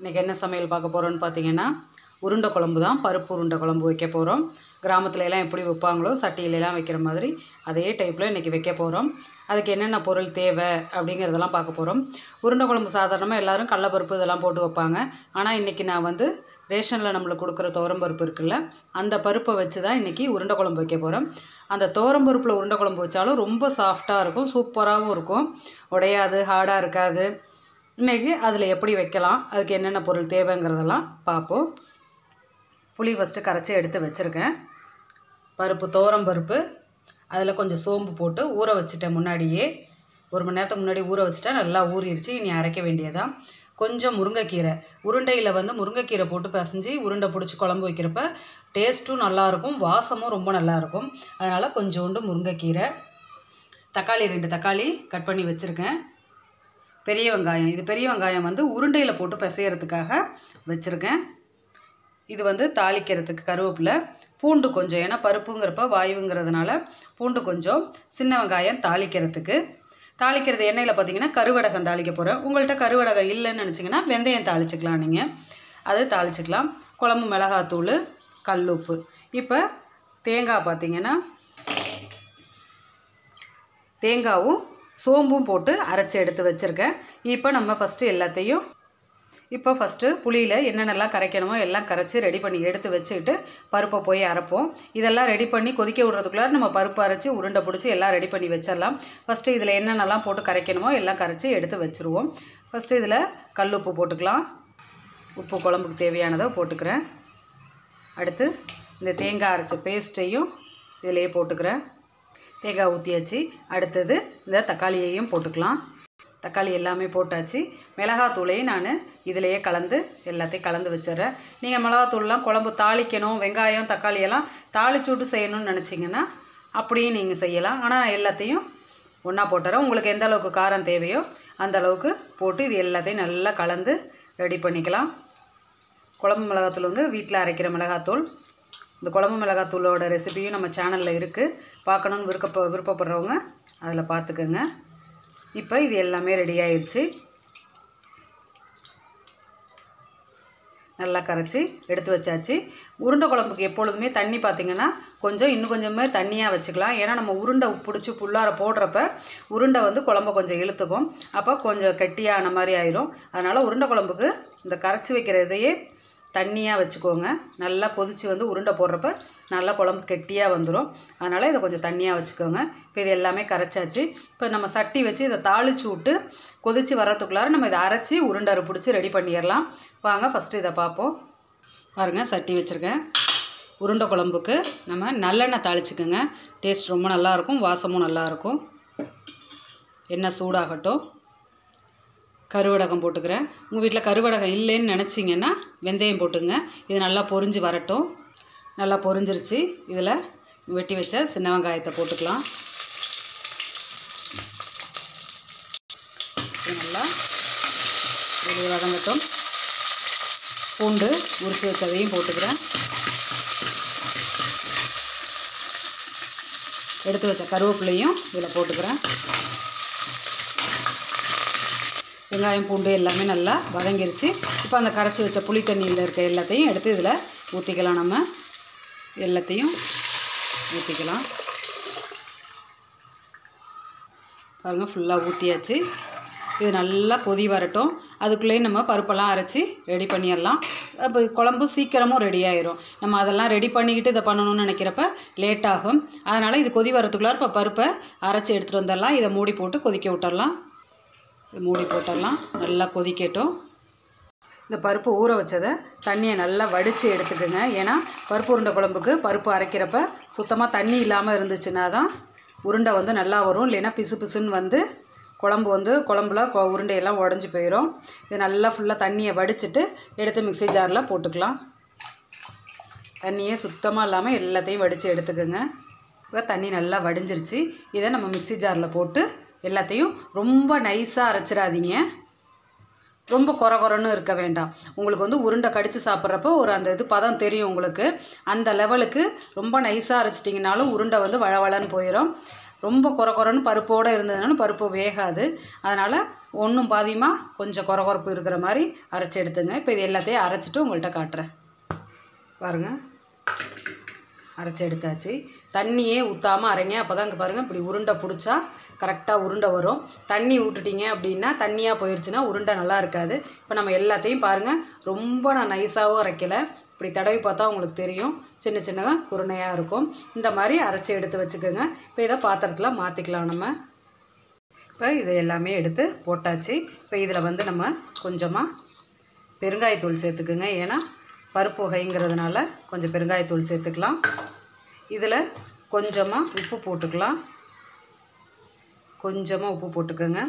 இன்றைக்கி என்ன சமையல் பார்க்க போகிறோன்னு பார்த்தீங்கன்னா உருண்டை குழம்பு தான் பருப்பு உருண்டை குழம்பு வைக்க போகிறோம் கிராமத்துல எல்லாம் எப்படி வைப்பாங்களோ சட்டியில எல்லாம் வைக்கிற மாதிரி அதே டைப்பில் இன்றைக்கி வைக்க போகிறோம் அதுக்கு என்னென்ன பொருள் தேவை அப்படிங்கிறதெல்லாம் பார்க்க போகிறோம் உருண்டை குழம்பு சாதாரணமாக எல்லாரும் கடலப்பருப்பு இதெல்லாம் போட்டு வைப்பாங்க ஆனால் இன்றைக்கி நான் வந்து ரேஷனில் நம்மளுக்கு கொடுக்குற துவரம்பருப்பு இருக்குல்ல அந்த பருப்பை வச்சு தான் இன்றைக்கி உருண்டை குழம்பு வைக்க போகிறோம் அந்த துவரம்பருப்பில் உருண்டை குழம்பு வச்சாலும் ரொம்ப சாஃப்டாக இருக்கும் சூப்பராகவும் இருக்கும் உடையாது ஹார்டாக இருக்காது இன்றைக்கி அதில் எப்படி வைக்கலாம் அதுக்கு என்னென்ன பொருள் தேவைங்கிறதெல்லாம் பார்ப்போம் புளி ஃபஸ்ட்டு கரைச்சி எடுத்து வச்சுருக்கேன் பருப்பு துவரம் பருப்பு அதில் கொஞ்சம் சோம்பு போட்டு ஊற வச்சுட்டேன் முன்னாடியே ஒரு மணி நேரத்துக்கு முன்னாடி ஊற வச்சுட்டா நல்லா ஊறிடுச்சு இனி அரைக்க வேண்டியதான் கொஞ்சம் முருங்கைக்கீரை உருண்டையில் வந்து முருங்கைக்கீரை போட்டு பிசைஞ்சு உருண்டை பிடிச்சி குழம்பு வைக்கிறப்ப டேஸ்ட்டும் நல்லாயிருக்கும் வாசமும் ரொம்ப நல்லாயிருக்கும் அதனால் கொஞ்சோண்டு முருங்கைக்கீரை தக்காளி ரெண்டு தக்காளி கட் பண்ணி வச்சுருக்கேன் பெரிய வெங்காயம் இது பெரிய வெங்காயம் வந்து உருண்டையில் போட்டு பிசையறதுக்காக வச்சுருக்கேன் இது வந்து தாளிக்கிறதுக்கு கருவேப்பிலை பூண்டு கொஞ்சம் ஏன்னா பருப்புங்கிறப்ப வாயுங்கிறதுனால பூண்டு கொஞ்சம் சின்ன வெங்காயம் தாளிக்கிறதுக்கு தாளிக்கிறது எண்ணெயில் பார்த்தீங்கன்னா கருவடகம் தாளிக்க போகிறேன் உங்கள்கிட்ட கருவடகம் இல்லைன்னு நினச்சிங்கன்னா வெந்தயம் தாளிச்சுக்கலாம் நீங்கள் அது தாளிச்சுக்கலாம் குழம்பு மிளகாத்தூள் கல்லுப்பு இப்போ தேங்காய் பார்த்தீங்கன்னா தேங்காவும் சோம்பும் போட்டு அரைச்சி எடுத்து வச்சுருக்கேன் இப்போ நம்ம ஃபஸ்ட்டு எல்லாத்தையும் இப்போ ஃபஸ்ட்டு புளியில் என்னென்னலாம் கரைக்கணுமோ எல்லாம் கரைச்சி ரெடி பண்ணி எடுத்து வச்சுக்கிட்டு பருப்பை போய் அரைப்போம் இதெல்லாம் ரெடி பண்ணி கொதிக்க விடுறதுக்குள்ளார நம்ம பருப்பு அரைச்சி உருண்டை பிடிச்சி எல்லாம் ரெடி பண்ணி வச்சிடலாம் ஃபஸ்ட்டு இதில் என்னென்னலாம் போட்டு கரைக்கணுமோ எல்லாம் கரைச்சி எடுத்து வச்சுருவோம் ஃபஸ்ட்டு இதில் கல் உப்பு போட்டுக்கலாம் உப்பு குழம்புக்கு தேவையானதை போட்டுக்கிறேன் அடுத்து இந்த தேங்காய் அரைச்ச பேஸ்ட்டையும் இதிலேயே போட்டுக்கிறேன் தேங்காய் ஊற்றியாச்சு அடுத்தது இந்த தக்காளியையும் போட்டுக்கலாம் தக்காளி எல்லாமே போட்டாச்சு மிளகாத்தூளையும் நான் இதிலையே கலந்து எல்லாத்தையும் கலந்து வச்சிடுறேன் நீங்கள் மிளகாத்தூள்லாம் குழம்பு தாளிக்கணும் வெங்காயம் தக்காளி எல்லாம் தாளிச்சு விட்டு செய்யணும்னு நினச்சிங்கன்னா அப்படியும் நீங்கள் செய்யலாம் ஆனால் நான் எல்லாத்தையும் ஒன்றா போட்டுறேன் உங்களுக்கு எந்த அளவுக்கு காரம் தேவையோ அந்த அளவுக்கு போட்டு இது எல்லாத்தையும் நல்லா கலந்து ரெடி பண்ணிக்கலாம் குழம்பு மிளகாத்தூள் வந்து வீட்டில் அரைக்கிற மிளகாத்தூள் இந்த குழம்பு மிளகாத்தூளோட ரெசிபியும் நம்ம சேனலில் இருக்குது பார்க்கணுன்னு விருப்ப விருப்பப்படுறவங்க அதில் பார்த்துக்கோங்க இப்போ இது எல்லாமே ரெடி ஆயிருச்சு நல்லா கரைச்சி எடுத்து வச்சாச்சு உருண்டை குழம்புக்கு எப்பொழுதுமே தண்ணி பார்த்திங்கன்னா கொஞ்சம் இன்னும் கொஞ்சமே தண்ணியாக வச்சுக்கலாம் ஏன்னா நம்ம உருண்டை பிடிச்சி புள்ளார போடுறப்ப உருண்டை வந்து குழம்ப கொஞ்சம் இழுத்துக்கும் அப்போ கொஞ்சம் கெட்டியான மாதிரி ஆயிரும் அதனால் உருண்டை குழம்புக்கு இந்த கரைச்சி வைக்கிற இதையே தண்ணியாக வச்சுக்கோங்க நல்லா கொதித்து வந்து உருண்டை போடுறப்ப நல்லா குழம்பு கெட்டியாக வந்துடும் அதனால் இதை கொஞ்சம் தண்ணியாக வச்சுக்கோங்க இப்போ இது எல்லாமே கரைச்சாச்சு இப்போ நம்ம சட்டி வச்சு இதை தாளித்து விட்டு கொதித்து வர்றதுக்குள்ளார நம்ம இதை அரைச்சி உருண்டை பிடிச்சி ரெடி பண்ணிடலாம் வாங்க ஃபஸ்ட்டு இதை பார்ப்போம் பாருங்கள் சட்டி வச்சுருக்கேன் உருண்டை குழம்புக்கு நம்ம நல்லெண்ணெய் தாளிச்சுக்கோங்க டேஸ்ட் ரொம்ப நல்லாயிருக்கும் வாசமும் நல்லாயிருக்கும் எண்ணெய் சூடாகட்டும் கருவடகம் போட்டுக்கிறேன் உங்கள் வீட்டில் கருவடகம் இல்லைன்னு நினச்சிங்கன்னா வெந்தயம் போட்டுங்க இது நல்லா பொரிஞ்சு வரட்டும் நல்லா பொரிஞ்சிருச்சு இதில் வெட்டி வச்ச சின்ன வெங்காயத்தை போட்டுக்கலாம் இது நல்லா இது வதங்கட்டும் பூண்டு உரிச்சு வச்சதையும் போட்டுக்கிறேன் எடுத்து வச்ச கருவேப்பிலையும் இதில் போட்டுக்கிறேன் வெங்காயம் பூண்டு எல்லாமே நல்லா வதங்கிருச்சு இப்போ அந்த கரைச்சி வச்ச புளி தண்ணியில் இருக்க எல்லாத்தையும் எடுத்து இதில் ஊற்றிக்கலாம் நம்ம எல்லாத்தையும் ஊற்றிக்கலாம் பாருங்கள் ஃபுல்லாக ஊற்றியாச்சு இது நல்லா கொதி வரட்டும் அதுக்குள்ளேயும் நம்ம பருப்பெல்லாம் அரைச்சி ரெடி பண்ணிடலாம் அப்போ குழம்பு சீக்கிரமும் ரெடி ஆயிரும் நம்ம அதெல்லாம் ரெடி பண்ணிக்கிட்டு இதை பண்ணணும்னு நினைக்கிறப்ப லேட் ஆகும் அதனால் இது கொதி வரத்துக்குள்ளார இப்போ பருப்பை அரைச்சி எடுத்துகிட்டு வந்துடலாம் இதை மூடி போட்டு கொதிக்க விட்டுறலாம் இது மூடி போட்டுடலாம் நல்லா கொதிக்கட்டும் இந்த பருப்பு ஊற வச்சதை தண்ணியை நல்லா வடித்து எடுத்துக்கோங்க ஏன்னா பருப்பு உருண்டை குழம்புக்கு பருப்பு அரைக்கிறப்ப சுத்தமாக தண்ணி இல்லாமல் இருந்துச்சுன்னா தான் உருண்டை வந்து நல்லா வரும் இல்லைன்னா பிசு பிசுன்னு வந்து குழம்பு வந்து குழம்புல கொ- உருண்டையெல்லாம் உடஞ்சி போயிடும் இது நல்லா ஃபுல்லாக தண்ணியை வடிச்சிட்டு எடுத்து மிக்ஸி ஜாரில் போட்டுக்கலாம் தண்ணியே சுத்தமாக இல்லாமல் எல்லாத்தையும் வடித்து எடுத்துக்கோங்க இப்போ தண்ணி நல்லா வடிஞ்சிருச்சு இதை நம்ம மிக்ஸி ஜாரில் போட்டு எல்லாத்தையும் ரொம்ப நைஸாக அரைச்சிடாதீங்க ரொம்ப கொர கொரன்னு இருக்க வேண்டாம் உங்களுக்கு வந்து உருண்டை கடித்து சாப்பிட்றப்போ ஒரு அந்த இது பதம் தெரியும் உங்களுக்கு அந்த லெவலுக்கு ரொம்ப நைஸாக அரைச்சிட்டிங்கனாலும் உருண்டை வந்து வளவளன்னு போயிடும் ரொம்ப குறை குறைன்னு பருப்போடு இருந்ததுனால பருப்பு வேகாது அதனால் ஒன்றும் பாதியமாக கொஞ்சம் குறை குறைப்பு இருக்கிற மாதிரி அரைச்சி எடுத்துங்க இப்போ இது எல்லாத்தையும் அரைச்சிட்டு உங்கள்கிட்ட காட்டுறேன் பாருங்கள் அரைச்சி எடுத்தாச்சு தண்ணியே ஊற்றாமல் அரைங்க அப்போ தான் இங்கே பாருங்கள் இப்படி உருண்டை பிடிச்சா கரெக்டாக உருண்டை வரும் தண்ணி விட்டுட்டீங்க அப்படின்னா தண்ணியாக போயிடுச்சுன்னா உருண்டை நல்லா இருக்காது இப்போ நம்ம எல்லாத்தையும் பாருங்கள் ரொம்ப நான் நைஸாகவும் அரைக்கலை இப்படி தடவி பார்த்தா உங்களுக்கு தெரியும் சின்ன சின்னதாக உருண்டையாக இருக்கும் இந்த மாதிரி அரைச்சி எடுத்து வச்சுக்கோங்க இப்போ இதை பாத்திரத்தில் மாற்றிக்கலாம் நம்ம இப்போ இதை எல்லாமே எடுத்து போட்டாச்சு இப்போ இதில் வந்து நம்ம கொஞ்சமாக பெருங்காயத்தூள் சேர்த்துக்குங்க ஏன்னா பருப்பு வகைங்கிறதுனால கொஞ்சம் பெருங்காயத்தூள் சேர்த்துக்கலாம் இதில் கொஞ்சமாக உப்பு போட்டுக்கலாம் கொஞ்சமாக உப்பு போட்டுக்கோங்க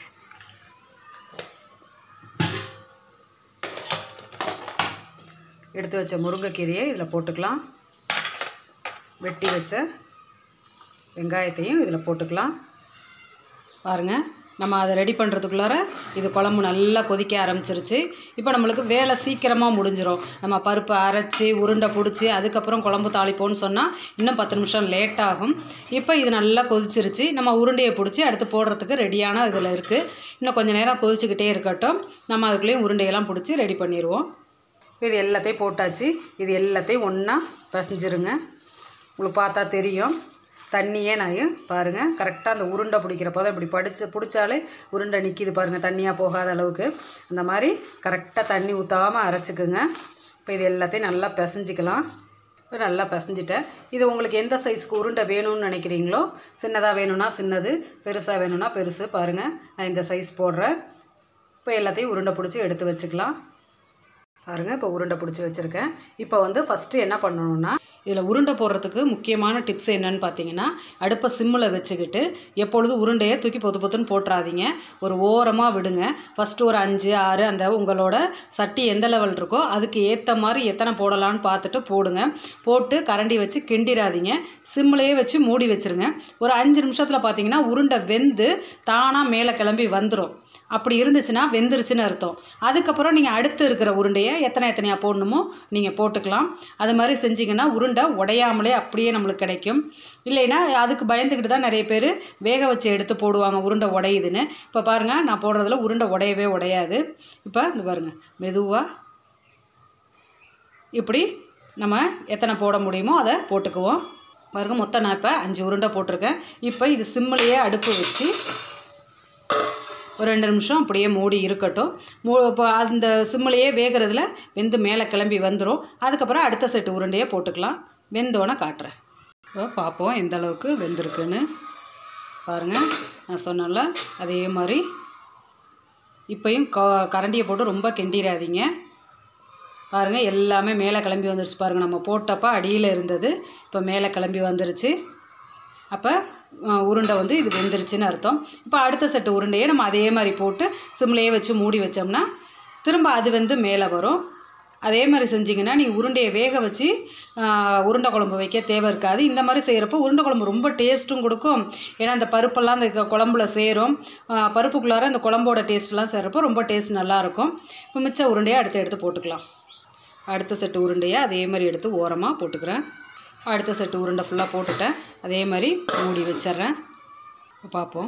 எடுத்து வச்ச முருங்கைக்கீரையை இதில் போட்டுக்கலாம் வெட்டி வச்ச வெங்காயத்தையும் இதில் போட்டுக்கலாம் பாருங்கள் நம்ம அதை ரெடி பண்ணுறதுக்குள்ளார இது குழம்பு நல்லா கொதிக்க ஆரம்பிச்சிருச்சு இப்போ நம்மளுக்கு வேலை சீக்கிரமாக முடிஞ்சிடும் நம்ம பருப்பு அரைச்சி உருண்டை பிடிச்சி அதுக்கப்புறம் குழம்பு தாளிப்போம்னு சொன்னால் இன்னும் பத்து நிமிஷம் லேட் ஆகும் இப்போ இது நல்லா கொதிச்சிருச்சு நம்ம உருண்டையை பிடிச்சி அடுத்து போடுறதுக்கு ரெடியான இதில் இருக்குது இன்னும் கொஞ்சம் நேரம் கொதிச்சுக்கிட்டே இருக்கட்டும் நம்ம அதுக்குள்ளேயும் உருண்டையெல்லாம் பிடிச்சி ரெடி பண்ணிடுவோம் இது எல்லாத்தையும் போட்டாச்சு இது எல்லாத்தையும் ஒன்றா பிசைஞ்சிருங்க உங்களுக்கு பார்த்தா தெரியும் தண்ணியே நான் பாருங்கள் கரெக்டாக அந்த உருண்டை பிடிக்கிறப்போ தான் இப்படி படித்து பிடிச்சாலே உருண்டை நிற்கிது பாருங்கள் தண்ணியாக போகாத அளவுக்கு அந்த மாதிரி கரெக்டாக தண்ணி ஊற்றாமல் அரைச்சிக்குங்க இப்போ இது எல்லாத்தையும் நல்லா பிசைஞ்சிக்கலாம் இப்போ நல்லா பிசைஞ்சிட்டேன் இது உங்களுக்கு எந்த சைஸ்க்கு உருண்டை வேணும்னு நினைக்கிறீங்களோ சின்னதாக வேணும்னா சின்னது பெருசாக வேணும்னா பெருசு பாருங்கள் நான் இந்த சைஸ் போடுறேன் இப்போ எல்லாத்தையும் உருண்டை பிடிச்சி எடுத்து வச்சுக்கலாம் பாருங்கள் இப்போ உருண்டை பிடிச்சி வச்சுருக்கேன் இப்போ வந்து ஃபஸ்ட்டு என்ன பண்ணணும்னா இதில் உருண்டை போடுறதுக்கு முக்கியமான டிப்ஸ் என்னன்னு பார்த்தீங்கன்னா அடுப்பை சிம்மில் வச்சுக்கிட்டு எப்பொழுதும் உருண்டையை தூக்கி பொத்து பொத்துன்னு போட்டுறாதீங்க ஒரு ஓரமாக விடுங்க ஃபஸ்ட்டு ஒரு அஞ்சு ஆறு அந்த உங்களோட சட்டி எந்த லெவல் இருக்கோ அதுக்கு ஏற்ற மாதிரி எத்தனை போடலான்னு பார்த்துட்டு போடுங்க போட்டு கரண்டி வச்சு கிண்டிடாதீங்க சிம்மிலேயே வச்சு மூடி வச்சுருங்க ஒரு அஞ்சு நிமிஷத்தில் பார்த்தீங்கன்னா உருண்டை வெந்து தானாக மேலே கிளம்பி வந்துடும் அப்படி இருந்துச்சுன்னா வெந்துருச்சுன்னு அர்த்தம் அதுக்கப்புறம் நீங்கள் அடுத்து இருக்கிற உருண்டையை எத்தனை எத்தனையாக போடணுமோ நீங்கள் போட்டுக்கலாம் அது மாதிரி செஞ்சிங்கன்னா உருண்டை உடையாமலே அப்படியே நம்மளுக்கு கிடைக்கும் இல்லைன்னா அதுக்கு பயந்துக்கிட்டு தான் நிறைய பேர் வேக வச்சு எடுத்து போடுவாங்க உருண்டை உடையுதுன்னு இப்போ பாருங்கள் நான் போடுறதுல உருண்டை உடையவே உடையாது இப்போ இந்த பாருங்கள் மெதுவாக இப்படி நம்ம எத்தனை போட முடியுமோ அதை போட்டுக்குவோம் பாருங்கள் மொத்தம் நான் இப்போ அஞ்சு உருண்டை போட்டிருக்கேன் இப்போ இது சிம்மிலேயே அடுப்பு வச்சு ஒரு ரெண்டு நிமிஷம் அப்படியே மூடி இருக்கட்டும் மூ இப்போ அந்த சிம்மிலேயே வேகிறதுல வெந்து மேலே கிளம்பி வந்துடும் அதுக்கப்புறம் அடுத்த செட்டு உருண்டையே போட்டுக்கலாம் வெந்தோன்னே காட்டுறேன் இப்போ பார்ப்போம் எந்த அளவுக்கு வெந்திருக்குன்னு பாருங்கள் நான் சொன்னல அதே மாதிரி இப்போயும் க கரண்டியை போட்டு ரொம்ப கிண்டிடாதீங்க பாருங்கள் எல்லாமே மேலே கிளம்பி வந்துருச்சு பாருங்கள் நம்ம போட்டப்போ அடியில் இருந்தது இப்போ மேலே கிளம்பி வந்துருச்சு அப்போ அஹ், உருண்டை வந்து இது வெந்துருச்சுன்னு அர்த்தம் இப்போ அடுத்த செட்டு உருண்டையை நம்ம அதே மாதிரி போட்டு சிம்லேயே வச்சு மூடி வச்சோம்னா திரும்ப அது வந்து மேலே வரும் அதே மாதிரி செஞ்சிங்கன்னா நீங்கள் உருண்டையை வேக வச்சு அஹ், உருண்டை குழம்பு வைக்க தேவை இருக்காது இந்த மாதிரி செய்கிறப்போ உருண்டை குழம்பு ரொம்ப டேஸ்ட்டும் கொடுக்கும் ஏன்னா அந்த பருப்பெல்லாம் அந்த க- குழம்புல சேரும் அஹ், பருப்புக்குள்ளார அந்த குழம்போட டேஸ்ட்லாம் சேரப்போ ரொம்ப டேஸ்ட் நல்லாயிருக்கும் இப்போ மிச்ச உருண்டையை அடுத்து எடுத்து போட்டுக்கலாம் அடுத்த செட்டு உருண்டையை அதே மாதிரி எடுத்து ஓரமாக போட்டுக்கிறேன் அடுத்த செட்டு உருண்டை ஃபுல்லாக போட்டுட்டேன் அதே மாதிரி மூடி வச்சிட்றேன் இப்போ பார்ப்போம்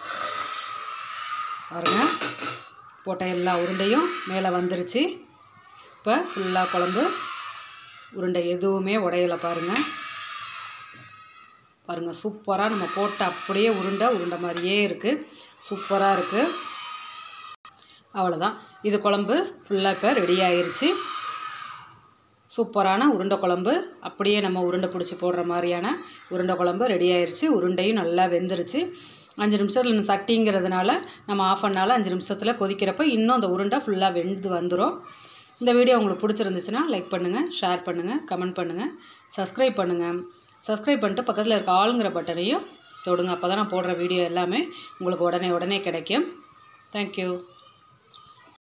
பாருங்க போட்ட எல்லா உருண்டையும் மேலே வந்துருச்சு இப்போ ஃபுல்லாக குழம்பு உருண்டை எதுவுமே உடையலை பாருங்கள் பாருங்கள் சூப்பராக நம்ம போட்ட அப்படியே உருண்டை உருண்டை மாதிரியே இருக்குது சூப்பராக இருக்குது அவ்வளோதான் இது குழம்பு ஃபுல்லாக இப்போ ரெடி ஆயிருச்சு சூப்பரான உருண்டை குழம்பு அப்படியே நம்ம உருண்டை பிடிச்சி போடுற மாதிரியான உருண்டை குழம்பு ரெடி ஆயிருச்சு உருண்டையும் நல்லா வெந்துருச்சு அஞ்சு நிமிஷத்தில் சட்டிங்கிறதுனால நம்ம ஆஃப் பண்ணாலும் அஞ்சு நிமிஷத்தில் கொதிக்கிறப்ப இன்னும் அந்த உருண்டை ஃபுல்லாக வெந்து வந்துடும் இந்த வீடியோ உங்களுக்கு பிடிச்சிருந்துச்சுன்னா லைக் பண்ணுங்கள் ஷேர் பண்ணுங்கள் கமெண்ட் பண்ணுங்கள் சப்ஸ்கிரைப் பண்ணுங்கள் சப்ஸ்கிரைப் பண்ணிட்டு பக்கத்தில் இருக்க ஆளுங்கிற பட்டனையும் தொடுங்க அப்போ தான் நான் போடுற வீடியோ எல்லாமே உங்களுக்கு உடனே உடனே கிடைக்கும் தேங்க்யூ